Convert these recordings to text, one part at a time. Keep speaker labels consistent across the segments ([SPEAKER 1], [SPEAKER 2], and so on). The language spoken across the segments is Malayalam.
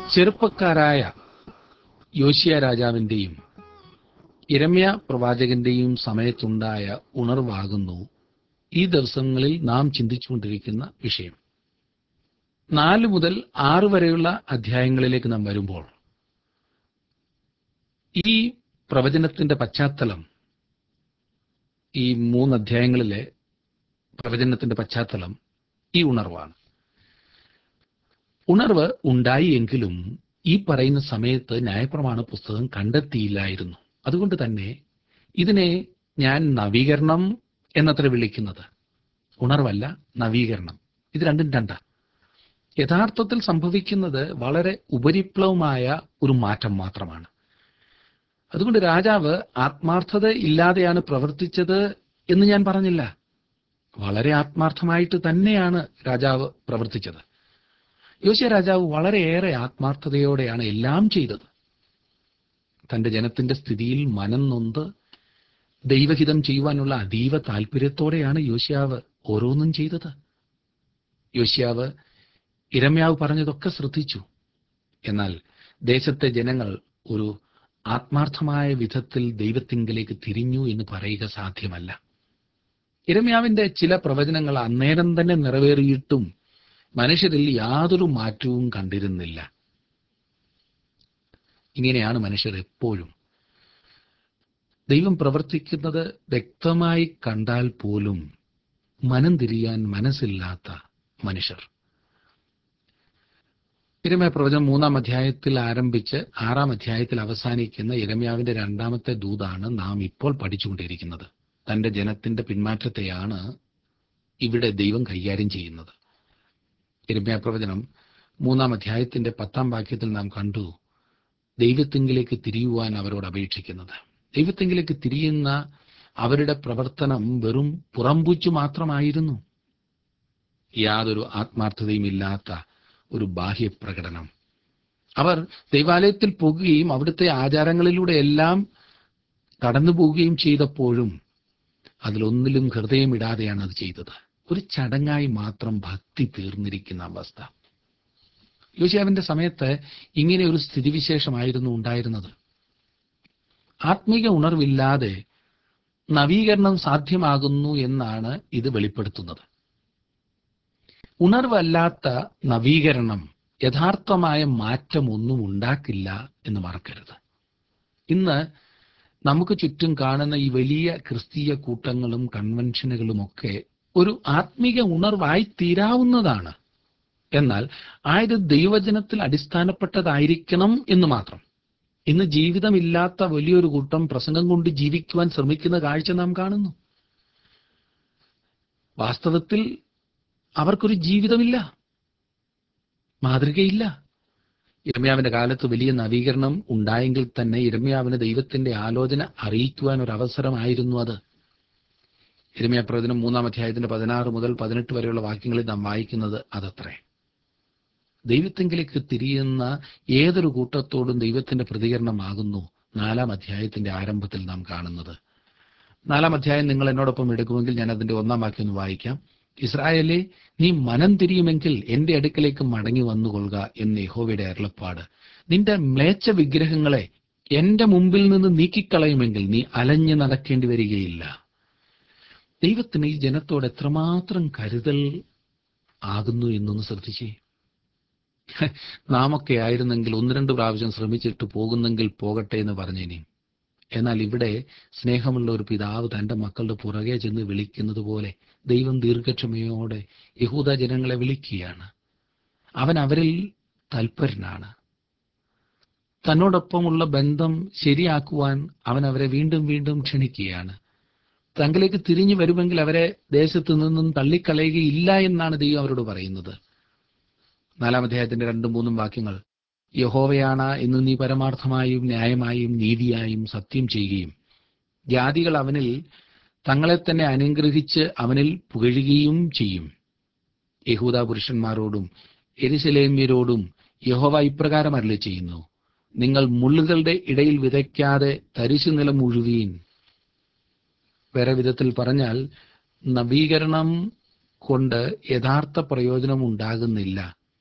[SPEAKER 1] ചെറുപ്പക്കാരായ യോശിയ രാജാവിന്റെയും ഇരമ്യ പ്രവാചകന്റെയും സമയത്തുണ്ടായ ഉണർവാകുന്നു ഈ ദിവസങ്ങളിൽ നാം ചിന്തിച്ചുകൊണ്ടിരിക്കുന്ന വിഷയം നാല് മുതൽ ആറ് വരെയുള്ള അധ്യായങ്ങളിലേക്ക് നാം വരുമ്പോൾ ഈ പ്രവചനത്തിന്റെ പശ്ചാത്തലം ഈ മൂന്ന് അധ്യായങ്ങളിലെ പ്രവചനത്തിന്റെ പശ്ചാത്തലം ഈ ഉണർവാണ് ഉണർവ് ഉണ്ടായി എങ്കിലും ഈ പറയുന്ന സമയത്ത് ന്യായപ്രമാണ പുസ്തകം കണ്ടെത്തിയില്ലായിരുന്നു അതുകൊണ്ട് തന്നെ ഇതിനെ ഞാൻ നവീകരണം എന്നത്ര വിളിക്കുന്നത് ഉണർവല്ല നവീകരണം ഇത് രണ്ടും രണ്ടാ യഥാർത്ഥത്തിൽ സംഭവിക്കുന്നത് വളരെ ഉപരിപ്ലവമായ ഒരു മാറ്റം മാത്രമാണ് അതുകൊണ്ട് രാജാവ് ആത്മാർത്ഥത ഇല്ലാതെയാണ് പ്രവർത്തിച്ചത് എന്ന് ഞാൻ പറഞ്ഞില്ല വളരെ ആത്മാർത്ഥമായിട്ട് തന്നെയാണ് രാജാവ് പ്രവർത്തിച്ചത് യോശിയ രാജാവ് വളരെയേറെ ആത്മാർത്ഥതയോടെയാണ് എല്ലാം ചെയ്തത് തന്റെ ജനത്തിന്റെ സ്ഥിതിയിൽ മനം നൊന്ത് ദൈവഹിതം ചെയ്യുവാനുള്ള അതീവ താല്പര്യത്തോടെയാണ് യോശിയാവ് ഓരോന്നും ചെയ്തത് യോശിയാവ് ഇരമ്യാവ് പറഞ്ഞതൊക്കെ ശ്രദ്ധിച്ചു എന്നാൽ ദേശത്തെ ജനങ്ങൾ ഒരു ആത്മാർത്ഥമായ വിധത്തിൽ ദൈവത്തിങ്കിലേക്ക് തിരിഞ്ഞു എന്ന് പറയുക സാധ്യമല്ല ഇരമ്യാവിന്റെ ചില പ്രവചനങ്ങൾ അന്നേരം തന്നെ നിറവേറിയിട്ടും മനുഷ്യരിൽ യാതൊരു മാറ്റവും കണ്ടിരുന്നില്ല ഇങ്ങനെയാണ് മനുഷ്യർ എപ്പോഴും ദൈവം പ്രവർത്തിക്കുന്നത് വ്യക്തമായി കണ്ടാൽ പോലും മനം തിരിയാൻ മനസ്സില്ലാത്ത മനുഷ്യർ ഇരമ്യ പ്രവചനം മൂന്നാം അധ്യായത്തിൽ ആരംഭിച്ച് ആറാം അധ്യായത്തിൽ അവസാനിക്കുന്ന ഇരമ്യാവിന്റെ രണ്ടാമത്തെ ദൂതാണ് നാം ഇപ്പോൾ പഠിച്ചുകൊണ്ടിരിക്കുന്നത് തന്റെ ജനത്തിന്റെ പിന്മാറ്റത്തെയാണ് ഇവിടെ ദൈവം കൈകാര്യം ചെയ്യുന്നത് ഇരമ്യ പ്രവചനം മൂന്നാം അധ്യായത്തിന്റെ പത്താം വാക്യത്തിൽ നാം കണ്ടു ദൈവത്തിങ്കിലേക്ക് തിരിയുവാൻ അവരോട് അപേക്ഷിക്കുന്നത് ദൈവത്തിങ്കിലേക്ക് തിരിയുന്ന അവരുടെ പ്രവർത്തനം വെറും പുറംപൂച്ചു മാത്രമായിരുന്നു യാതൊരു ആത്മാർത്ഥതയും ഇല്ലാത്ത ഒരു ബാഹ്യപ്രകടനം അവർ ദൈവാലയത്തിൽ പോകുകയും അവിടുത്തെ ആചാരങ്ങളിലൂടെ എല്ലാം കടന്നു പോവുകയും ചെയ്തപ്പോഴും അതിലൊന്നിലും ഹൃദയമിടാതെയാണ് അത് ചെയ്തത് ഒരു ചടങ്ങായി മാത്രം ഭക്തി തീർന്നിരിക്കുന്ന അവസ്ഥ യോശിയാവിന്റെ സമയത്ത് ഇങ്ങനെ ഒരു സ്ഥിതിവിശേഷമായിരുന്നു ഉണ്ടായിരുന്നത് ആത്മീക ഉണർവില്ലാതെ നവീകരണം സാധ്യമാകുന്നു എന്നാണ് ഇത് വെളിപ്പെടുത്തുന്നത് ഉണർവല്ലാത്ത നവീകരണം യഥാർത്ഥമായ മാറ്റമൊന്നും ഉണ്ടാക്കില്ല എന്ന് മറക്കരുത് ഇന്ന് നമുക്ക് ചുറ്റും കാണുന്ന ഈ വലിയ ക്രിസ്തീയ കൂട്ടങ്ങളും കൺവെൻഷനുകളും ഒക്കെ ഒരു ആത്മീക ഉണർവായി തീരാവുന്നതാണ് എന്നാൽ ആയത് ദൈവജനത്തിൽ അടിസ്ഥാനപ്പെട്ടതായിരിക്കണം എന്ന് മാത്രം ഇന്ന് ജീവിതമില്ലാത്ത വലിയൊരു കൂട്ടം പ്രസംഗം കൊണ്ട് ജീവിക്കുവാൻ ശ്രമിക്കുന്ന കാഴ്ച നാം കാണുന്നു വാസ്തവത്തിൽ അവർക്കൊരു ജീവിതമില്ല മാതൃകയില്ല ഇരമ്യാവിന്റെ കാലത്ത് വലിയ നവീകരണം ഉണ്ടായെങ്കിൽ തന്നെ ഇരമ്യാവിന് ദൈവത്തിന്റെ ആലോചന അറിയിക്കുവാൻ ഒരു അവസരമായിരുന്നു അത് ഇരമ്യ പ്രവചനം മൂന്നാം അധ്യായത്തിന്റെ പതിനാറ് മുതൽ പതിനെട്ട് വരെയുള്ള വാക്യങ്ങളിൽ നാം വായിക്കുന്നത് അതത്രേ ദൈവത്തെങ്കിലേക്ക് തിരിയുന്ന ഏതൊരു കൂട്ടത്തോടും ദൈവത്തിന്റെ പ്രതികരണമാകുന്നു നാലാം അധ്യായത്തിന്റെ ആരംഭത്തിൽ നാം കാണുന്നത് നാലാം അധ്യായം നിങ്ങൾ എന്നോടൊപ്പം എടുക്കുമെങ്കിൽ ഞാൻ അതിന്റെ ഒന്നാം വാക്യം ഒന്ന് വായിക്കാം ഇസ്രായേലെ നീ മനം തിരിയുമെങ്കിൽ എന്റെ അടുക്കലേക്ക് മടങ്ങി വന്നുകൊള്ളുക എന്ന് യഹോവയുടെ അരുളപ്പാട് നിന്റെ മ്ലേച്ഛ വിഗ്രഹങ്ങളെ എന്റെ മുമ്പിൽ നിന്ന് നീക്കിക്കളയുമെങ്കിൽ നീ അലഞ്ഞു നടക്കേണ്ടി വരികയില്ല ദൈവത്തിന് ഈ ജനത്തോട് എത്രമാത്രം കരുതൽ ആകുന്നു എന്നൊന്ന് ശ്രദ്ധിച്ചേ നാമൊക്കെ ആയിരുന്നെങ്കിൽ ഒന്ന് രണ്ട് പ്രാവശ്യം ശ്രമിച്ചിട്ട് പോകുന്നെങ്കിൽ പോകട്ടെ എന്ന് പറഞ്ഞേനെ എന്നാൽ ഇവിടെ സ്നേഹമുള്ള ഒരു പിതാവ് തന്റെ മക്കളുടെ പുറകെ ചെന്ന് വിളിക്കുന്നത് പോലെ ദൈവം ദീർഘക്ഷമയോടെ യഹൂദ ജനങ്ങളെ വിളിക്കുകയാണ് അവൻ അവരിൽ തൽപരനാണ് തന്നോടൊപ്പമുള്ള ബന്ധം ശരിയാക്കുവാൻ അവൻ അവരെ വീണ്ടും വീണ്ടും ക്ഷണിക്കുകയാണ് തങ്കിലേക്ക് തിരിഞ്ഞു വരുമെങ്കിൽ അവരെ ദേശത്തു നിന്നും തള്ളിക്കളയുകയില്ല എന്നാണ് ദൈവം അവരോട് പറയുന്നത് നാലാം അധ്യായത്തിന്റെ രണ്ടും മൂന്നും വാക്യങ്ങൾ യഹോവയാണ് എന്ന് നീ പരമാർത്ഥമായും ന്യായമായും നീതിയായും സത്യം ചെയ്യുകയും ജാതികൾ അവനിൽ തങ്ങളെ തന്നെ അനുഗ്രഹിച്ച് അവനിൽ പുകഴുകയും ചെയ്യും യഹൂദ പുരുഷന്മാരോടും എരിശലേമ്യരോടും യഹോവ ഇപ്രകാരം അരളി ചെയ്യുന്നു നിങ്ങൾ മുള്ളുകളുടെ ഇടയിൽ വിതയ്ക്കാതെ തരിശു നിലം മുഴുവീൻ വേറെ വിധത്തിൽ പറഞ്ഞാൽ നവീകരണം കൊണ്ട് യഥാർത്ഥ പ്രയോജനം ഉണ്ടാകുന്നില്ല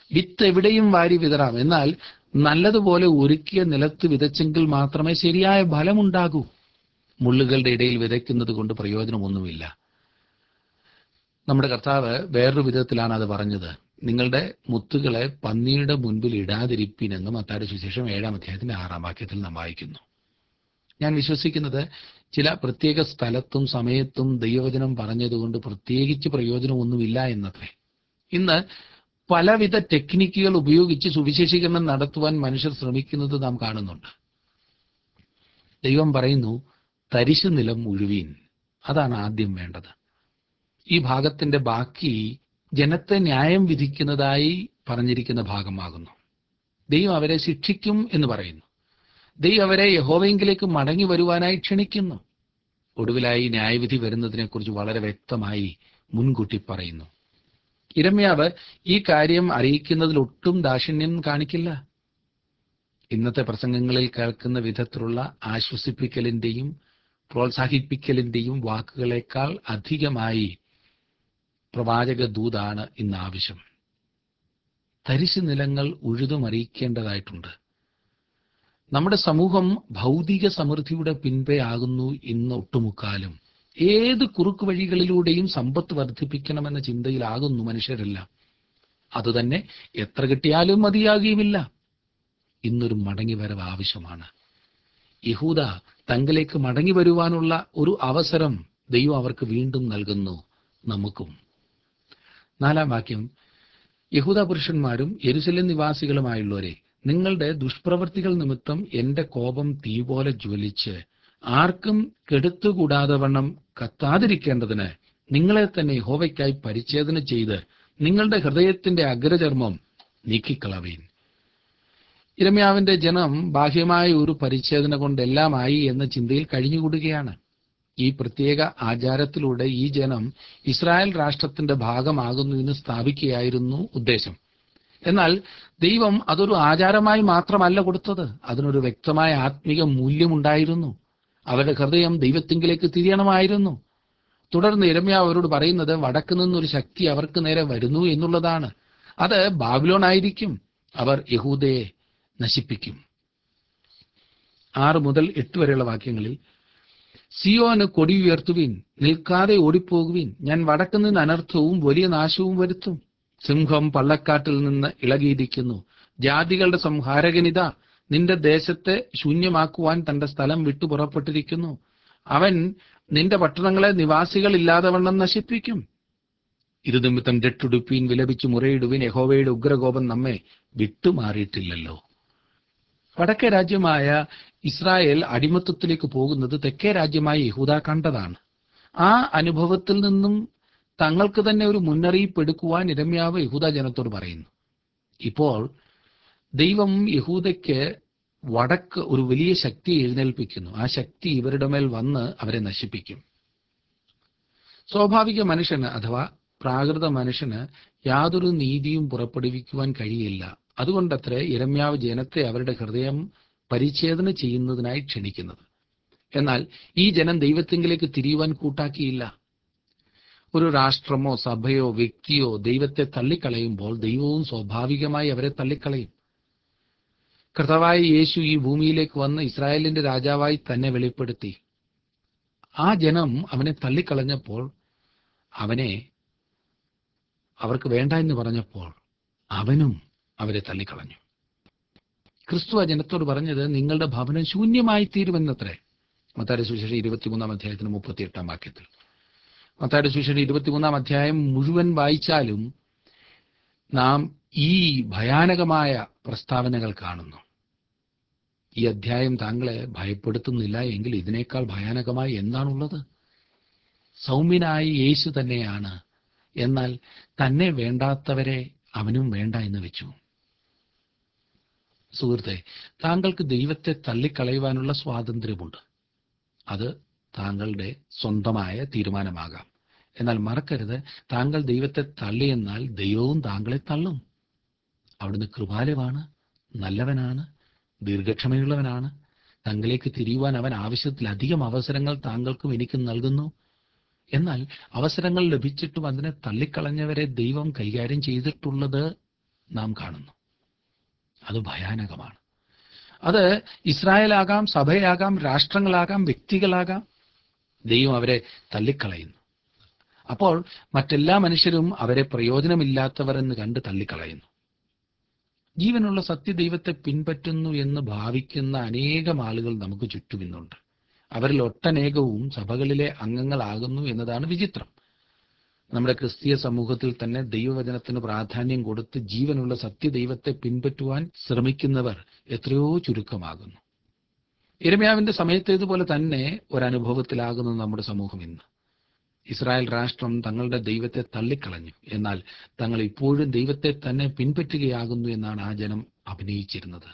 [SPEAKER 1] വിത്ത് എവിടെയും വാരി വിതറാം എന്നാൽ നല്ലതുപോലെ ഒരുക്കിയ നിലത്ത് വിതച്ചെങ്കിൽ മാത്രമേ ശരിയായ ഫലമുണ്ടാകൂ മുള്ളുകളുടെ ഇടയിൽ വിതയ്ക്കുന്നത് കൊണ്ട് പ്രയോജനമൊന്നുമില്ല നമ്മുടെ കർത്താവ് വേറൊരു വിധത്തിലാണ് അത് പറഞ്ഞത് നിങ്ങളുടെ മുത്തുകളെ പന്നിയുടെ മുൻപിൽ ഇടാതിരിപ്പിനെന്ന് മത്തായുടെ സുവിശേഷം ഏഴാം അധ്യായത്തിന്റെ ആറാം വാക്യത്തിൽ നാം വായിക്കുന്നു ഞാൻ വിശ്വസിക്കുന്നത് ചില പ്രത്യേക സ്ഥലത്തും സമയത്തും ദൈവവചനം പറഞ്ഞതുകൊണ്ട് പ്രത്യേകിച്ച് പ്രയോജനമൊന്നുമില്ല എന്നത്രേ ഇന്ന് പലവിധ ടെക്നിക്കുകൾ ഉപയോഗിച്ച് സുവിശേഷീകരണം നടത്തുവാൻ മനുഷ്യർ ശ്രമിക്കുന്നത് നാം കാണുന്നുണ്ട് ദൈവം പറയുന്നു തരിശു നിലം ഉഴുവീൻ അതാണ് ആദ്യം വേണ്ടത് ഈ ഭാഗത്തിന്റെ ബാക്കി ജനത്തെ ന്യായം വിധിക്കുന്നതായി പറഞ്ഞിരിക്കുന്ന ഭാഗമാകുന്നു ദൈവം അവരെ ശിക്ഷിക്കും എന്ന് പറയുന്നു ദൈവം അവരെ യഹോവയെങ്കിലേക്ക് മടങ്ങി വരുവാനായി ക്ഷണിക്കുന്നു ഒടുവിലായി ന്യായവിധി വരുന്നതിനെക്കുറിച്ച് വളരെ വ്യക്തമായി മുൻകൂട്ടി പറയുന്നു ഇരമ്യാവ് ഈ കാര്യം അറിയിക്കുന്നതിൽ ഒട്ടും ദാക്ഷിണ്യം കാണിക്കില്ല ഇന്നത്തെ പ്രസംഗങ്ങളിൽ കേൾക്കുന്ന വിധത്തിലുള്ള ആശ്വസിപ്പിക്കലിന്റെയും പ്രോത്സാഹിപ്പിക്കലിന്റെയും വാക്കുകളെക്കാൾ അധികമായി പ്രവാചക ദൂതാണ് ഇന്ന് ആവശ്യം തരിശു നിലങ്ങൾ ഉഴുതുമറിയിക്കേണ്ടതായിട്ടുണ്ട് നമ്മുടെ സമൂഹം ഭൗതിക സമൃദ്ധിയുടെ പിൻപേ ആകുന്നു ഇന്ന് ഒട്ടുമുക്കാലും ഏത് കുറുക്കു വഴികളിലൂടെയും സമ്പത്ത് വർദ്ധിപ്പിക്കണമെന്ന ചിന്തയിലാകുന്നു മനുഷ്യരെല്ലാം അതുതന്നെ എത്ര കിട്ടിയാലും മതിയാകുകയുമില്ല ഇന്നൊരു മടങ്ങിവരവ് ആവശ്യമാണ് യഹൂദ തങ്കിലേക്ക് മടങ്ങി വരുവാനുള്ള ഒരു അവസരം ദൈവം അവർക്ക് വീണ്ടും നൽകുന്നു നമുക്കും നാലാം വാക്യം യഹൂദ പുരുഷന്മാരും യെരുസലേം നിവാസികളുമായുള്ളവരെ നിങ്ങളുടെ ദുഷ്പ്രവൃത്തികൾ നിമിത്തം എന്റെ കോപം തീ പോലെ ജ്വലിച്ച് ആർക്കും കെടുത്തുകൂടാതെ വണ്ണം കത്താതിരിക്കേണ്ടതിന് നിങ്ങളെ തന്നെ യഹോവയ്ക്കായി പരിച്ഛേദന ചെയ്ത് നിങ്ങളുടെ ഹൃദയത്തിന്റെ അഗ്രചർമ്മം നീക്കിക്കളവീൻ ഇരമ്യാവിന്റെ ജനം ബാഹ്യമായ ഒരു പരിച്ഛേദന കൊണ്ടെല്ലാമായി എന്ന ചിന്തയിൽ കഴിഞ്ഞുകൂടുകയാണ് ഈ പ്രത്യേക ആചാരത്തിലൂടെ ഈ ജനം ഇസ്രായേൽ രാഷ്ട്രത്തിന്റെ ഭാഗമാകുന്നതിന് സ്ഥാപിക്കുകയായിരുന്നു ഉദ്ദേശം എന്നാൽ ദൈവം അതൊരു ആചാരമായി മാത്രമല്ല കൊടുത്തത് അതിനൊരു വ്യക്തമായ ആത്മീക മൂല്യമുണ്ടായിരുന്നു അവരുടെ ഹൃദയം ദൈവത്തിങ്കിലേക്ക് തിരിയണമായിരുന്നു തുടർന്ന് ഇരമ്യ അവരോട് പറയുന്നത് വടക്ക് നിന്നൊരു ശക്തി അവർക്ക് നേരെ വരുന്നു എന്നുള്ളതാണ് അത് ബാബിലോൺ ആയിരിക്കും അവർ യഹൂദയെ നശിപ്പിക്കും ആറ് മുതൽ എട്ട് വരെയുള്ള വാക്യങ്ങളിൽ സിയോന് കൊടി ഉയർത്തുവിൻ നിൽക്കാതെ ഓടിപ്പോകുവിൻ ഞാൻ വടക്ക് നിന്ന് അനർത്ഥവും വലിയ നാശവും വരുത്തും സിംഹം പള്ളക്കാട്ടിൽ നിന്ന് ഇളകിയിരിക്കുന്നു ജാതികളുടെ സംഹാരകനിത നിന്റെ ദേശത്തെ ശൂന്യമാക്കുവാൻ തന്റെ സ്ഥലം വിട്ടു പുറപ്പെട്ടിരിക്കുന്നു അവൻ നിന്റെ പട്ടണങ്ങളെ നിവാസികളില്ലാതെ വണ്ണം നശിപ്പിക്കും ഇത് നിമിത്തം രട്ടുടുപ്പീൻ വിലപിച്ച് മുറയിടുവിൻ യഹോവയുടെ ഉഗ്രകോപം നമ്മെ വിട്ടുമാറിയിട്ടില്ലല്ലോ വടക്കേ രാജ്യമായ ഇസ്രായേൽ അടിമത്വത്തിലേക്ക് പോകുന്നത് തെക്കേ രാജ്യമായ യഹൂദ കണ്ടതാണ് ആ അനുഭവത്തിൽ നിന്നും തങ്ങൾക്ക് തന്നെ ഒരു മുന്നറിയിപ്പ് എടുക്കുവാൻ ഇരമ്യാവ് യഹൂദ ജനത്തോട് പറയുന്നു ഇപ്പോൾ ദൈവം യഹൂദയ്ക്ക് വടക്ക് ഒരു വലിയ ശക്തി എഴുന്നേൽപ്പിക്കുന്നു ആ ശക്തി ഇവരുടെ മേൽ വന്ന് അവരെ നശിപ്പിക്കും സ്വാഭാവിക മനുഷ്യന് അഥവാ പ്രാകൃത മനുഷ്യന് യാതൊരു നീതിയും പുറപ്പെടുവിക്കുവാൻ കഴിയില്ല അതുകൊണ്ടത്രേ ഇരമ്യാവ് ജനത്തെ അവരുടെ ഹൃദയം പരിച്ഛേദന ചെയ്യുന്നതിനായി ക്ഷണിക്കുന്നത് എന്നാൽ ഈ ജനം ദൈവത്തിങ്കിലേക്ക് തിരിയുവാൻ കൂട്ടാക്കിയില്ല ഒരു രാഷ്ട്രമോ സഭയോ വ്യക്തിയോ ദൈവത്തെ തള്ളിക്കളയുമ്പോൾ ദൈവവും സ്വാഭാവികമായി അവരെ തള്ളിക്കളയും കർത്താവായ യേശു ഈ ഭൂമിയിലേക്ക് വന്ന് ഇസ്രായേലിന്റെ രാജാവായി തന്നെ വെളിപ്പെടുത്തി ആ ജനം അവനെ തള്ളിക്കളഞ്ഞപ്പോൾ അവനെ അവർക്ക് വേണ്ട എന്ന് പറഞ്ഞപ്പോൾ അവനും അവരെ തള്ളിക്കളഞ്ഞു ക്രിസ്തു ആ ജനത്തോട് പറഞ്ഞത് നിങ്ങളുടെ ഭവനം ശൂന്യമായി തീരുമെന്നത്രേ മത്താരുടെ സുവിശേഷം ഇരുപത്തിമൂന്നാം അധ്യായത്തിന് മുപ്പത്തിയെട്ടാം വാക്യത്തിൽ മത്തായുടെ സുവിശേഷം ഇരുപത്തിമൂന്നാം അധ്യായം മുഴുവൻ വായിച്ചാലും നാം ഈ ഭയാനകമായ പ്രസ്താവനകൾ കാണുന്നു ഈ അധ്യായം താങ്കളെ ഭയപ്പെടുത്തുന്നില്ല എങ്കിൽ ഇതിനേക്കാൾ ഭയാനകമായി എന്താണുള്ളത് സൗമ്യനായ യേശു തന്നെയാണ് എന്നാൽ തന്നെ വേണ്ടാത്തവരെ അവനും വേണ്ട എന്ന് വെച്ചു സുഹൃത്തെ താങ്കൾക്ക് ദൈവത്തെ തള്ളിക്കളയുവാനുള്ള സ്വാതന്ത്ര്യമുണ്ട് അത് താങ്കളുടെ സ്വന്തമായ തീരുമാനമാകാം എന്നാൽ മറക്കരുത് താങ്കൾ ദൈവത്തെ തള്ളിയെന്നാൽ ദൈവവും താങ്കളെ തള്ളും അവിടുന്ന് കൃപാലമാണ് നല്ലവനാണ് ദീർഘക്ഷമയുള്ളവനാണ് തങ്ങളിലേക്ക് തിരിയുവാൻ അവൻ ആവശ്യത്തിലധികം അവസരങ്ങൾ താങ്കൾക്കും എനിക്കും നൽകുന്നു എന്നാൽ അവസരങ്ങൾ ലഭിച്ചിട്ടും അതിനെ തള്ളിക്കളഞ്ഞവരെ ദൈവം കൈകാര്യം ചെയ്തിട്ടുള്ളത് നാം കാണുന്നു അത് ഭയാനകമാണ് അത് ഇസ്രായേലാകാം സഭയാകാം രാഷ്ട്രങ്ങളാകാം വ്യക്തികളാകാം ദൈവം അവരെ തള്ളിക്കളയുന്നു അപ്പോൾ മറ്റെല്ലാ മനുഷ്യരും അവരെ പ്രയോജനമില്ലാത്തവർ എന്ന് കണ്ട് തള്ളിക്കളയുന്നു ജീവനുള്ള സത്യദൈവത്തെ പിൻപറ്റുന്നു എന്ന് ഭാവിക്കുന്ന അനേകം ആളുകൾ നമുക്ക് ചുറ്റുമിന്നുണ്ട് അവരിൽ ഒട്ടനേകവും സഭകളിലെ അംഗങ്ങളാകുന്നു എന്നതാണ് വിചിത്രം നമ്മുടെ ക്രിസ്തീയ സമൂഹത്തിൽ തന്നെ ദൈവവചനത്തിന് പ്രാധാന്യം കൊടുത്ത് ജീവനുള്ള സത്യദൈവത്തെ പിൻപറ്റുവാൻ ശ്രമിക്കുന്നവർ എത്രയോ ചുരുക്കമാകുന്നു ഇരമ്യാവിന്റെ സമയത്തേതുപോലെ തന്നെ ഒരനുഭവത്തിലാകുന്നു നമ്മുടെ സമൂഹം ഇന്ന് ഇസ്രായേൽ രാഷ്ട്രം തങ്ങളുടെ ദൈവത്തെ തള്ളിക്കളഞ്ഞു എന്നാൽ തങ്ങൾ ഇപ്പോഴും ദൈവത്തെ തന്നെ പിൻപറ്റുകയാകുന്നു എന്നാണ് ആ ജനം അഭിനയിച്ചിരുന്നത്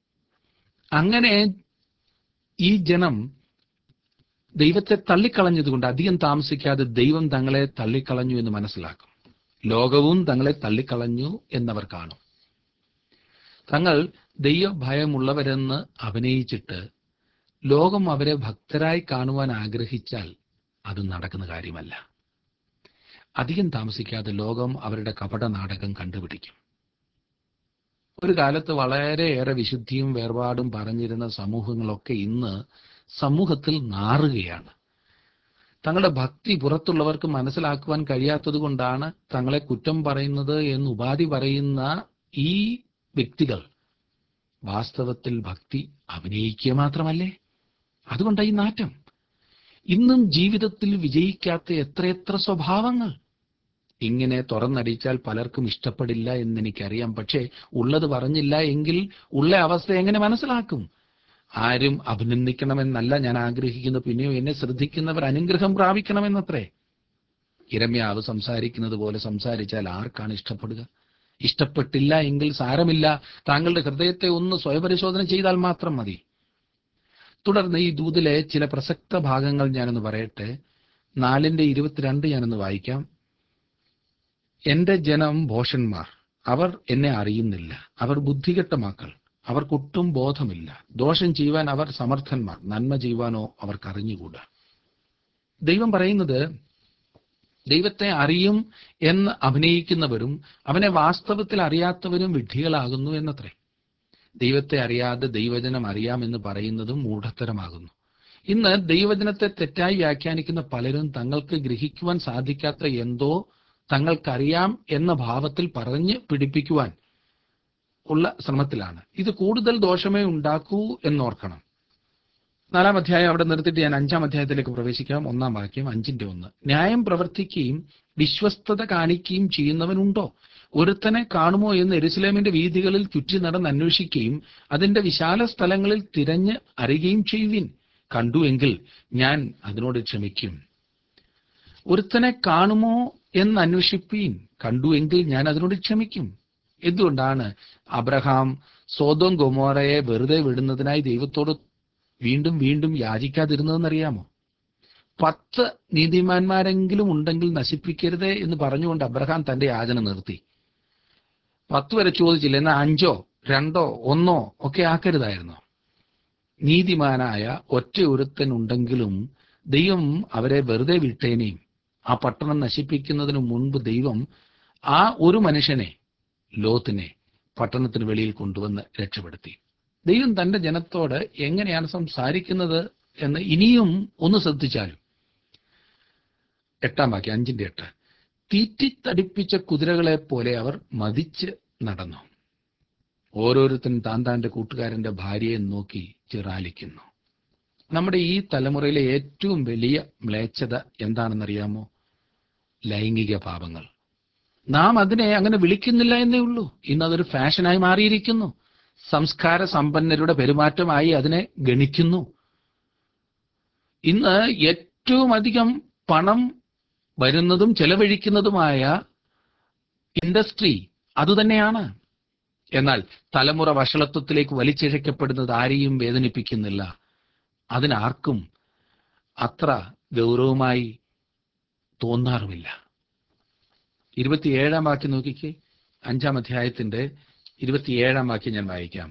[SPEAKER 1] അങ്ങനെ ഈ ജനം ദൈവത്തെ തള്ളിക്കളഞ്ഞതുകൊണ്ട് അധികം താമസിക്കാതെ ദൈവം തങ്ങളെ തള്ളിക്കളഞ്ഞു എന്ന് മനസ്സിലാക്കും ലോകവും തങ്ങളെ തള്ളിക്കളഞ്ഞു എന്നവർ കാണും തങ്ങൾ ദൈവഭയമുള്ളവരെന്ന് അഭിനയിച്ചിട്ട് ലോകം അവരെ ഭക്തരായി കാണുവാൻ ആഗ്രഹിച്ചാൽ അത് നടക്കുന്ന കാര്യമല്ല അധികം താമസിക്കാതെ ലോകം അവരുടെ കപട നാടകം കണ്ടുപിടിക്കും ഒരു കാലത്ത് വളരെയേറെ വിശുദ്ധിയും വേർപാടും പറഞ്ഞിരുന്ന സമൂഹങ്ങളൊക്കെ ഇന്ന് സമൂഹത്തിൽ നാറുകയാണ് തങ്ങളുടെ ഭക്തി പുറത്തുള്ളവർക്ക് മനസ്സിലാക്കുവാൻ കഴിയാത്തത് കൊണ്ടാണ് തങ്ങളെ കുറ്റം പറയുന്നത് എന്ന് ഉപാധി പറയുന്ന ഈ വ്യക്തികൾ വാസ്തവത്തിൽ ഭക്തി അഭിനയിക്കുക മാത്രമല്ലേ അതുകൊണ്ടാണ് ഈ നാറ്റം ഇന്നും ജീവിതത്തിൽ വിജയിക്കാത്ത എത്രയെത്ര സ്വഭാവങ്ങൾ ഇങ്ങനെ തുറന്നടിച്ചാൽ പലർക്കും ഇഷ്ടപ്പെടില്ല എന്ന് എനിക്കറിയാം പക്ഷേ ഉള്ളത് പറഞ്ഞില്ല എങ്കിൽ ഉള്ള അവസ്ഥ എങ്ങനെ മനസ്സിലാക്കും ആരും അഭിനന്ദിക്കണമെന്നല്ല ഞാൻ ആഗ്രഹിക്കുന്നു പിന്നെയോ എന്നെ ശ്രദ്ധിക്കുന്നവർ അനുഗ്രഹം പ്രാപിക്കണമെന്നത്രേ ഇരമ്യാവ് സംസാരിക്കുന്നത് പോലെ സംസാരിച്ചാൽ ആർക്കാണ് ഇഷ്ടപ്പെടുക ഇഷ്ടപ്പെട്ടില്ല എങ്കിൽ സാരമില്ല താങ്കളുടെ ഹൃദയത്തെ ഒന്ന് സ്വയപരിശോധന ചെയ്താൽ മാത്രം മതി തുടർന്ന് ഈ ദൂതിലെ ചില പ്രസക്ത ഭാഗങ്ങൾ ഞാനൊന്ന് പറയട്ടെ നാലിന്റെ ഇരുപത്തിരണ്ട് ഞാനൊന്ന് വായിക്കാം എന്റെ ജനം ഭോഷന്മാർ അവർ എന്നെ അറിയുന്നില്ല അവർ ബുദ്ധികെട്ട മക്കൾ അവർക്കൊട്ടും ബോധമില്ല ദോഷം ചെയ്യുവാൻ അവർ സമർത്ഥന്മാർ നന്മ ചെയ്യുവാനോ അവർക്ക് അറിഞ്ഞുകൂടാ ദൈവം പറയുന്നത് ദൈവത്തെ അറിയും എന്ന് അഭിനയിക്കുന്നവരും അവനെ വാസ്തവത്തിൽ അറിയാത്തവരും വിഡ്ഢികളാകുന്നു എന്നത്രേ ദൈവത്തെ അറിയാതെ ദൈവജനം അറിയാമെന്ന് പറയുന്നതും മൂഢത്തരമാകുന്നു ഇന്ന് ദൈവജനത്തെ തെറ്റായി വ്യാഖ്യാനിക്കുന്ന പലരും തങ്ങൾക്ക് ഗ്രഹിക്കുവാൻ സാധിക്കാത്ത എന്തോ തങ്ങൾക്കറിയാം എന്ന ഭാവത്തിൽ പറഞ്ഞ് പിടിപ്പിക്കുവാൻ ഉള്ള ശ്രമത്തിലാണ് ഇത് കൂടുതൽ ദോഷമേ ഉണ്ടാക്കൂ എന്നോർക്കണം നാലാം അധ്യായം അവിടെ നിർത്തിയിട്ട് ഞാൻ അഞ്ചാം അധ്യായത്തിലേക്ക് പ്രവേശിക്കാം ഒന്നാം വാക്യം അഞ്ചിന്റെ ഒന്ന് ന്യായം പ്രവർത്തിക്കുകയും വിശ്വസ്തത കാണിക്കുകയും ചെയ്യുന്നവനുണ്ടോ ഒരുത്തനെ കാണുമോ എന്ന് എരുസലേമിന്റെ വീഥികളിൽ ചുറ്റി നടന്ന് അന്വേഷിക്കുകയും അതിന്റെ വിശാല സ്ഥലങ്ങളിൽ തിരഞ്ഞ് അറിയുകയും ചെയ്യുവിൻ കണ്ടു എങ്കിൽ ഞാൻ അതിനോട് ക്ഷമിക്കും ഒരുത്തനെ കാണുമോ എന്ന് അന്വേഷിപ്പീൻ കണ്ടു എങ്കിൽ ഞാൻ അതിനോട് ക്ഷമിക്കും എന്തുകൊണ്ടാണ് അബ്രഹാം സോതോം ഗൊമോറയെ വെറുതെ വിടുന്നതിനായി ദൈവത്തോട് വീണ്ടും വീണ്ടും യാചിക്കാതിരുന്നതെന്നറിയാമോ പത്ത് നീതിമാന്മാരെങ്കിലും ഉണ്ടെങ്കിൽ നശിപ്പിക്കരുതേ എന്ന് പറഞ്ഞുകൊണ്ട് അബ്രഹാം തന്റെ യാചന നിർത്തി പത്ത് വരെ ചോദിച്ചില്ല എന്നാൽ അഞ്ചോ രണ്ടോ ഒന്നോ ഒക്കെ ആക്കരുതായിരുന്നു നീതിമാനായ ഒറ്റ ഒരുത്തൻ ഉണ്ടെങ്കിലും ദൈവം അവരെ വെറുതെ വിട്ടേനെയും ആ പട്ടണം നശിപ്പിക്കുന്നതിന് മുൻപ് ദൈവം ആ ഒരു മനുഷ്യനെ ലോത്തിനെ പട്ടണത്തിന് വെളിയിൽ കൊണ്ടുവന്ന് രക്ഷപ്പെടുത്തി ദൈവം തന്റെ ജനത്തോട് എങ്ങനെയാണ് സംസാരിക്കുന്നത് എന്ന് ഇനിയും ഒന്ന് ശ്രദ്ധിച്ചാലും എട്ടാം വാക്യം അഞ്ചിന്റെ എട്ട് തീറ്റിത്തടിപ്പിച്ച കുതിരകളെ പോലെ അവർ മതിച്ച് നടന്നു ഓരോരുത്തരും താൻ താന്റെ കൂട്ടുകാരന്റെ ഭാര്യയെ നോക്കി ചിറാലിക്കുന്നു നമ്മുടെ ഈ തലമുറയിലെ ഏറ്റവും വലിയ മ്ലേച്ഛത എന്താണെന്നറിയാമോ ലൈംഗിക പാപങ്ങൾ നാം അതിനെ അങ്ങനെ വിളിക്കുന്നില്ല എന്നേ ഉള്ളൂ ഇന്ന് അതൊരു ഫാഷനായി മാറിയിരിക്കുന്നു സംസ്കാര സമ്പന്നരുടെ പെരുമാറ്റമായി അതിനെ ഗണിക്കുന്നു ഇന്ന് ഏറ്റവും അധികം പണം വരുന്നതും ചെലവഴിക്കുന്നതുമായ ഇൻഡസ്ട്രി അതുതന്നെയാണ് എന്നാൽ തലമുറ വഷളത്വത്തിലേക്ക് വലിച്ചിഴക്കപ്പെടുന്നത് ആരെയും വേദനിപ്പിക്കുന്നില്ല അതിനാർക്കും അത്ര ഗൗരവമായി തോന്നാറുമില്ല ഇരുപത്തിയേഴാം വാക്യം നോക്കിക്കേ അഞ്ചാം അധ്യായത്തിന്റെ ഇരുപത്തിയേഴാം വാക്യം ഞാൻ വായിക്കാം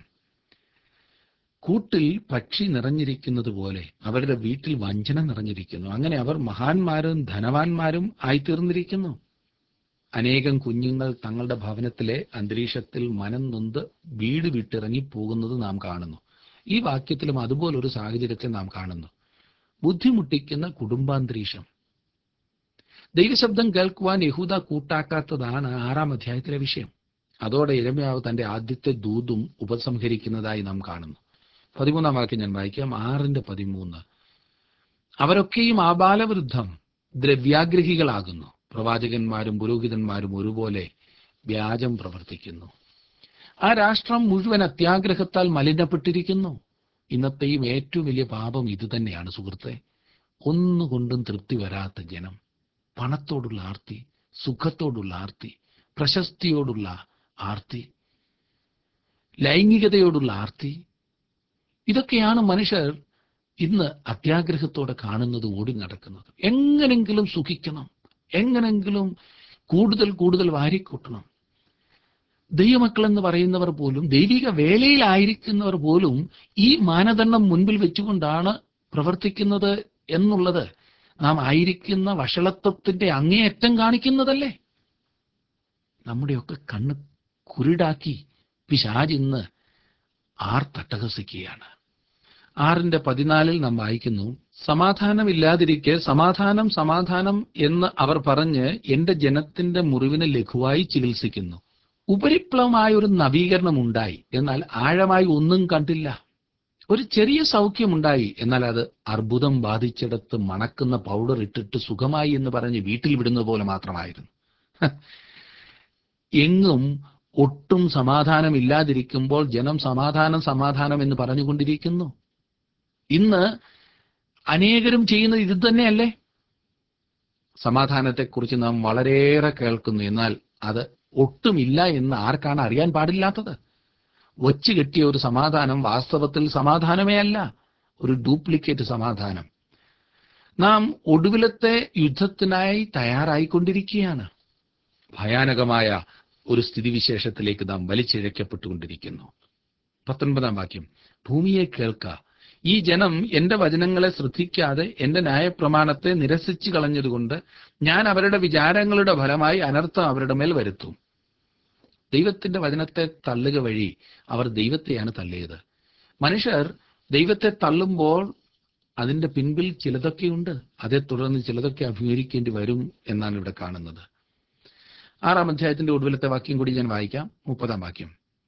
[SPEAKER 1] കൂട്ടിൽ പക്ഷി നിറഞ്ഞിരിക്കുന്നത് പോലെ അവരുടെ വീട്ടിൽ വഞ്ചന നിറഞ്ഞിരിക്കുന്നു അങ്ങനെ അവർ മഹാന്മാരും ധനവാന്മാരും ആയിത്തീർന്നിരിക്കുന്നു അനേകം കുഞ്ഞുങ്ങൾ തങ്ങളുടെ ഭവനത്തിലെ അന്തരീക്ഷത്തിൽ മനം നൊന്ത് വീട് വിട്ടിറങ്ങി പോകുന്നത് നാം കാണുന്നു ഈ വാക്യത്തിലും അതുപോലൊരു സാഹചര്യത്തെ നാം കാണുന്നു ബുദ്ധിമുട്ടിക്കുന്ന കുടുംബാന്തരീക്ഷം ദൈവശബ്ദം കേൾക്കുവാൻ യഹൂദ കൂട്ടാക്കാത്തതാണ് ആറാം അധ്യായത്തിലെ വിഷയം അതോടെ ഇരമ്യാവ് തന്റെ ആദ്യത്തെ ദൂതും ഉപസംഹരിക്കുന്നതായി നാം കാണുന്നു പതിമൂന്നാം വാക്യം ഞാൻ വായിക്കാം ആറിന്റെ പതിമൂന്ന് അവരൊക്കെയും ആബാലവൃദ്ധം ദ്രവ്യാഗ്രഹികളാകുന്നു പ്രവാചകന്മാരും പുരോഹിതന്മാരും ഒരുപോലെ വ്യാജം പ്രവർത്തിക്കുന്നു ആ രാഷ്ട്രം മുഴുവൻ അത്യാഗ്രഹത്താൽ മലിനപ്പെട്ടിരിക്കുന്നു ഇന്നത്തെയും ഏറ്റവും വലിയ പാപം ഇതുതന്നെയാണ് സുഹൃത്തെ ഒന്നുകൊണ്ടും തൃപ്തി വരാത്ത ജനം പണത്തോടുള്ള ആർത്തി സുഖത്തോടുള്ള ആർത്തി പ്രശസ്തിയോടുള്ള ആർത്തി ലൈംഗികതയോടുള്ള ആർത്തി ഇതൊക്കെയാണ് മനുഷ്യർ ഇന്ന് അത്യാഗ്രഹത്തോടെ കാണുന്നത് ഓടി നടക്കുന്നത് എങ്ങനെങ്കിലും സുഖിക്കണം എങ്ങനെങ്കിലും കൂടുതൽ കൂടുതൽ വാരിക്കൂട്ടണം ദൈവമക്കൾ എന്ന് പറയുന്നവർ പോലും ദൈവിക വേലയിലായിരിക്കുന്നവർ പോലും ഈ മാനദണ്ഡം മുൻപിൽ വെച്ചുകൊണ്ടാണ് പ്രവർത്തിക്കുന്നത് എന്നുള്ളത് നാം ആയിരിക്കുന്ന വഷളത്വത്തിന്റെ അങ്ങേയറ്റം കാണിക്കുന്നതല്ലേ നമ്മുടെയൊക്കെ കണ്ണ് കുരുടാക്കി പിശാജ് ഇന്ന് ആർ തട്ടഹസിക്കുകയാണ് ആറിന്റെ പതിനാലിൽ നാം വായിക്കുന്നു സമാധാനമില്ലാതിരിക്കെ സമാധാനം സമാധാനം എന്ന് അവർ പറഞ്ഞ് എന്റെ ജനത്തിന്റെ മുറിവിനെ ലഘുവായി ചികിത്സിക്കുന്നു ഉപരിപ്ലവമായ ഒരു നവീകരണം ഉണ്ടായി എന്നാൽ ആഴമായി ഒന്നും കണ്ടില്ല ഒരു ചെറിയ സൗഖ്യമുണ്ടായി എന്നാൽ അത് അർബുദം ബാധിച്ചിടത്ത് മണക്കുന്ന പൗഡർ ഇട്ടിട്ട് സുഖമായി എന്ന് പറഞ്ഞ് വീട്ടിൽ വിടുന്നത് പോലെ മാത്രമായിരുന്നു എങ്ങും ഒട്ടും സമാധാനമില്ലാതിരിക്കുമ്പോൾ ജനം സമാധാനം സമാധാനം എന്ന് പറഞ്ഞുകൊണ്ടിരിക്കുന്നു ഇന്ന് അനേകരും ചെയ്യുന്നത് ഇത് തന്നെയല്ലേ സമാധാനത്തെക്കുറിച്ച് നാം വളരെയേറെ കേൾക്കുന്നു എന്നാൽ അത് ഒട്ടുമില്ല എന്ന് ആർക്കാണ് അറിയാൻ പാടില്ലാത്തത് വച്ചു കെട്ടിയ ഒരു സമാധാനം വാസ്തവത്തിൽ സമാധാനമേ അല്ല ഒരു ഡ്യൂപ്ലിക്കേറ്റ് സമാധാനം നാം ഒടുവിലത്തെ യുദ്ധത്തിനായി തയ്യാറായിക്കൊണ്ടിരിക്കുകയാണ് ഭയാനകമായ ഒരു സ്ഥിതിവിശേഷത്തിലേക്ക് നാം വലിച്ചിഴക്കപ്പെട്ടുകൊണ്ടിരിക്കുന്നു പത്തൊൻപതാം വാക്യം ഭൂമിയെ കേൾക്ക ഈ ജനം എന്റെ വചനങ്ങളെ ശ്രദ്ധിക്കാതെ എന്റെ ന്യായപ്രമാണത്തെ നിരസിച്ചു കളഞ്ഞതുകൊണ്ട് ഞാൻ അവരുടെ വിചാരങ്ങളുടെ ഫലമായി അനർത്ഥം അവരുടെ മേൽ വരുത്തും ദൈവത്തിന്റെ വചനത്തെ തള്ളുക വഴി അവർ ദൈവത്തെയാണ് തള്ളിയത് മനുഷ്യർ ദൈവത്തെ തള്ളുമ്പോൾ അതിന്റെ പിൻപിൽ ചിലതൊക്കെയുണ്ട് അതേ തുടർന്ന് ചിലതൊക്കെ അഭിമുഖീകരിക്കേണ്ടി വരും എന്നാണ് ഇവിടെ കാണുന്നത് ആറാം അധ്യായത്തിന്റെ ഒടുവിലത്തെ വാക്യം കൂടി ഞാൻ വായിക്കാം മുപ്പതാം വാക്യം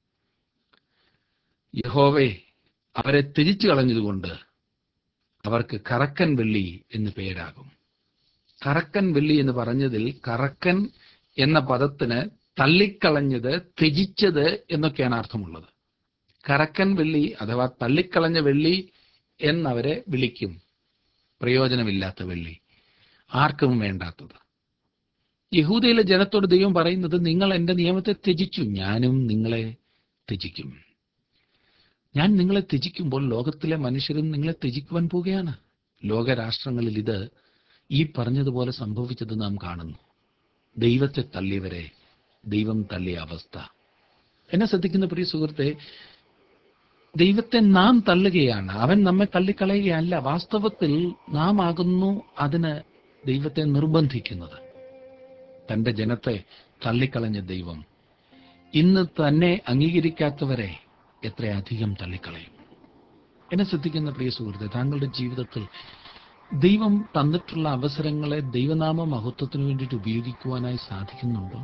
[SPEAKER 1] യഹോവേ അവരെ തിരിച്ചു കളഞ്ഞതുകൊണ്ട് അവർക്ക് കറക്കൻ വെള്ളി എന്ന് പേരാകും കറക്കൻ വെള്ളി എന്ന് പറഞ്ഞതിൽ കറക്കൻ എന്ന പദത്തിന് തള്ളിക്കളഞ്ഞത് ത്യജിച്ചത് എന്നൊക്കെയാണ് അർത്ഥമുള്ളത് കറക്കൻ വെള്ളി അഥവാ തള്ളിക്കളഞ്ഞ വെള്ളി എന്നവരെ വിളിക്കും പ്രയോജനമില്ലാത്ത വെള്ളി ആർക്കും വേണ്ടാത്തത് യഹൂദയിലെ ജനത്തോട് ദൈവം പറയുന്നത് നിങ്ങൾ എൻ്റെ നിയമത്തെ ത്യജിച്ചു ഞാനും നിങ്ങളെ ത്യജിക്കും ഞാൻ നിങ്ങളെ ത്യജിക്കുമ്പോൾ ലോകത്തിലെ മനുഷ്യരും നിങ്ങളെ ത്യജിക്കുവാൻ പോവുകയാണ് ലോകരാഷ്ട്രങ്ങളിൽ ഇത് ഈ പറഞ്ഞതുപോലെ സംഭവിച്ചത് നാം കാണുന്നു ദൈവത്തെ തള്ളിയവരെ ദൈവം തള്ളിയ അവസ്ഥ എന്നെ ശ്രദ്ധിക്കുന്ന പ്രിയ സുഹൃത്തെ ദൈവത്തെ നാം തള്ളുകയാണ് അവൻ നമ്മെ തള്ളിക്കളയുകയല്ല വാസ്തവത്തിൽ നാം ആകുന്നു അതിന് ദൈവത്തെ നിർബന്ധിക്കുന്നത് തന്റെ ജനത്തെ തള്ളിക്കളഞ്ഞ ദൈവം ഇന്ന് തന്നെ അംഗീകരിക്കാത്തവരെ എത്രയധികം തള്ളിക്കളയും എന്നെ ശ്രദ്ധിക്കുന്ന പ്രിയ സുഹൃത്തെ താങ്കളുടെ ജീവിതത്തിൽ ദൈവം തന്നിട്ടുള്ള അവസരങ്ങളെ ദൈവനാമ മഹത്വത്തിന് വേണ്ടിയിട്ട് ഉപയോഗിക്കുവാനായി സാധിക്കുന്നുണ്ടോ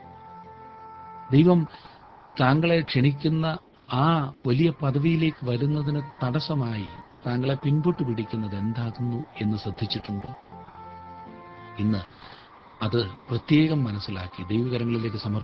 [SPEAKER 1] ദൈവം താങ്കളെ ക്ഷണിക്കുന്ന ആ വലിയ പദവിയിലേക്ക് വരുന്നതിന് തടസ്സമായി താങ്കളെ പിൻപോട്ട് പിടിക്കുന്നത് എന്താകുന്നു എന്ന് ശ്രദ്ധിച്ചിട്ടുണ്ടോ ഇന്ന് അത് പ്രത്യേകം മനസ്സിലാക്കി ദൈവകരങ്ങളിലേക്ക് സമർപ്പിച്ചു